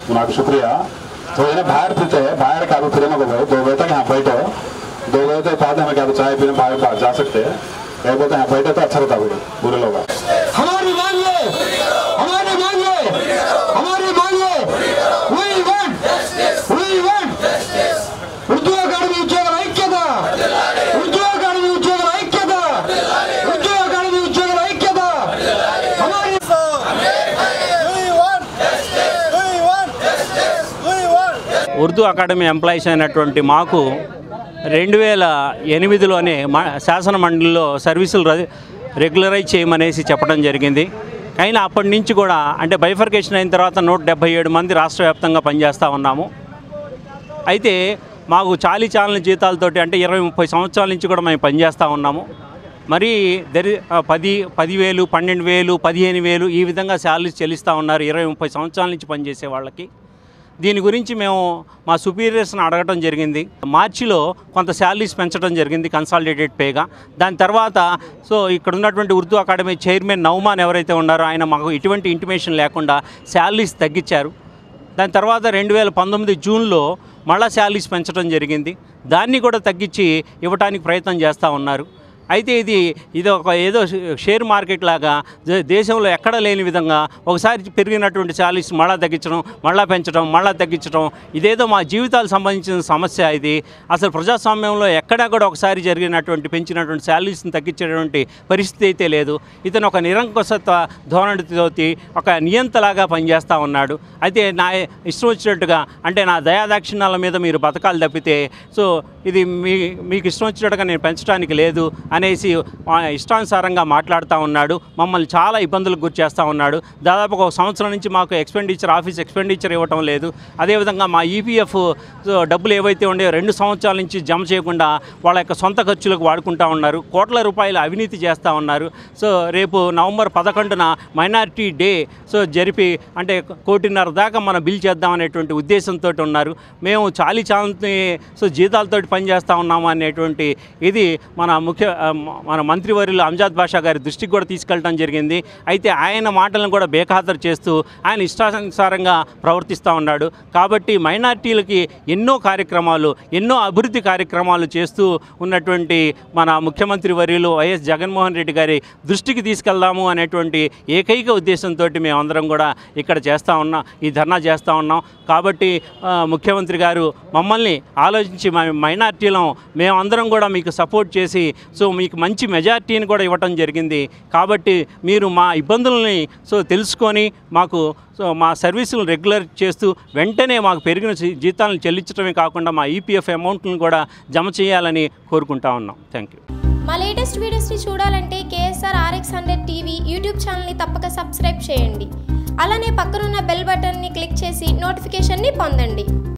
आपका शुक्रिया तो ये ना बाहर पीते हैं बाहर का फिर को गए दो बजे तक यहाँ बैठो दो बजे तक बाद में क्या चाय पीने बाहर बाहर जा सकते हैं एक बजे यहाँ बैठे तो अच्छा रहता है बुरे लोग हमारी मांग है हमारी मांग है हमारी मांग है we want we want Urdu academy ఉద్యోగుల ఐక్యత ఉర్దూ అకాడమీ ఉద్యోగుల ఐక్యత ఉర్దూ అకాడమీ ఉద్యోగుల ఐక్యత హమారీ ఉర్దూ అకాడమీ ఎంప్లాయీస్ అయినటువంటి మాకు రెండు వేల ఎనిమిదిలోనే మా శాసన మండలిలో సర్వీసులు ర- రెగ్యులరైజ్ చేయమనేసి చెప్పడం జరిగింది అయినా అప్పటి నుంచి కూడా అంటే బైఫర్కేషన్ అయిన తర్వాత నూట డెబ్బై ఏడు మంది రాష్ట్ర వ్యాప్తంగా పనిచేస్తూ ఉన్నాము అయితే మాకు చాలీ చాలని జీతాలతోటి అంటే ఇరవై ముప్పై సంవత్సరాల నుంచి కూడా మేము పనిచేస్తూ ఉన్నాము మరి దరి ఆ, పది పదివేలు పన్నెండు వేలు పదిహేను వేలు ఈ విధంగా శాలరీస్ చెల్లిస్తూ ఉన్నారు ఇరవై ముప్పై సంవత్సరాల నుంచి పనిచేసే వాళ్ళకి దీని గురించి మేము మా సుపీరియర్స్ని అడగటం జరిగింది మార్చిలో కొంత శాలరీస్ పెంచడం జరిగింది కన్సాలిడేటెడ్ పేగా దాని తర్వాత సో ఇక్కడ ఉన్నటువంటి ఉర్దూ అకాడమీ చైర్మన్ నౌమాన్ ఎవరైతే ఉన్నారో ఆయన మాకు ఎటువంటి ఇంటిమేషన్ లేకుండా శాలరీస్ తగ్గించారు దాని తర్వాత రెండు వేల పంతొమ్మిది జూన్లో మళ్ళా శాలరీస్ పెంచడం జరిగింది దాన్ని కూడా తగ్గించి ఇవ్వడానికి ప్రయత్నం చేస్తూ ఉన్నారు అయితే ఇది ఇది ఒక ఏదో షేర్ మార్కెట్ లాగా దే- దేశంలో ఎక్కడ లేని విధంగా ఒకసారి పెరిగినటువంటి శాలరీస్ మళ్ళా తగ్గించడం మళ్ళా పెంచడం మళ్ళా తగ్గించడం ఇదేదో మా జీవితాలకు సంబంధించిన సమస్య ఇది అసలు ప్రజాస్వామ్యంలో ఎక్కడా కూడా ఒకసారి జరిగినటువంటి పెంచినటువంటి శాలరీస్ని తగ్గించేటువంటి పరిస్థితి అయితే లేదు ఇతను ఒక నిరంకుశత్వ ధోరణితోటి ఒక నియంతలాగా పనిచేస్తూ ఉన్నాడు అయితే నా ఇష్టం వచ్చినట్టుగా అంటే నా దయాదాక్షిణ్యాల మీద మీరు బతకాలు తప్పితే సో ఇది మీ మీకు ఇష్టం వచ్చినట్టుగా నేను పెంచడానికి లేదు అనేసి ఆ ఇష్టానుసారంగా మాట్లాడుతూ ఉన్నాడు మమ్మల్ని చాలా ఇబ్బందులకు గురి చేస్తూ ఉన్నాడు దాదాపు ఒక సంవత్సరం నుంచి మాకు ఎక్స్పెండిచర్ ఆఫీస్ ఎక్స్పెండిచర్ ఇవ్వటం లేదు అదేవిధంగా మా ఈపీఎఫ్ డబ్బులు ఏవైతే ఉండేవో రెండు సంవత్సరాల నుంచి జమ చేయకుండా వాళ్ళ యొక్క సొంత ఖర్చులకు వాడుకుంటా ఉన్నారు కోట్ల రూపాయల అవినీతి చేస్తూ ఉన్నారు సో రేపు నవంబర్ పదకొండున మైనారిటీ డే సో జరిపి అంటే కోటిన్నర దాకా మనం బిల్ చేద్దాం అనేటువంటి ఉద్దేశంతో ఉన్నారు మేము చాలీ చాలని సో జీతాలతోటి పనిచేస్తూ ఉన్నాము అనేటువంటి ఇది మన ముఖ్య ఆ, మన మంత్రివర్యులు అంజాద్ బాషా గారి దృష్టికి కూడా తీసుకెళ్ళడం జరిగింది అయితే ఆయన మాటలను కూడా బేఖాతరు చేస్తూ ఆయన ఇష్టానుసారంగా ప్రవర్తిస్తూ ఉన్నాడు కాబట్టి మైనార్టీలకి ఎన్నో కార్యక్రమాలు ఎన్నో అభివృద్ధి కార్యక్రమాలు చేస్తూ ఉన్నటువంటి మన ముఖ్యమంత్రి వర్యులు వైఎస్ జగన్మోహన్ రెడ్డి గారి దృష్టికి తీసుకెళ్దాము అనేటువంటి ఏకైక ఉద్దేశంతో మేమందరం కూడా ఇక్కడ చేస్తూ ఉన్నాం ఈ ధర్నా చేస్తూ ఉన్నాం కాబట్టి ఆ, ముఖ్యమంత్రి గారు మమ్మల్ని ఆలోచించి మా మైనార్టీలం మేమందరం కూడా మీకు సపోర్ట్ చేసి సో మీకు మంచి మెజార్టీని కూడా ఇవ్వటం జరిగింది కాబట్టి మీరు మా ఇబ్బందులని సో తెలుసుకొని మాకు సో మా సర్వీసులు రెగ్యులర్ చేస్తూ వెంటనే మాకు పెరిగిన జీ- జీతాలను చెల్లించడమే కాకుండా మా ఈపీఎఫ్ అమౌంట్లను కూడా జమ చేయాలని కోరుకుంటా ఉన్నాం థ్యాంక్ యూ మా లేటెస్ట్ వీడియోస్ని చూడాలంటే KSR RX hundred TV YouTube ఛానల్ని తప్పక సబ్స్క్రైబ్ చేయండి అలానే పక్కనున్న బెల్ బటన్ని క్లిక్ చేసి నోటిఫికేషన్ని పొందండి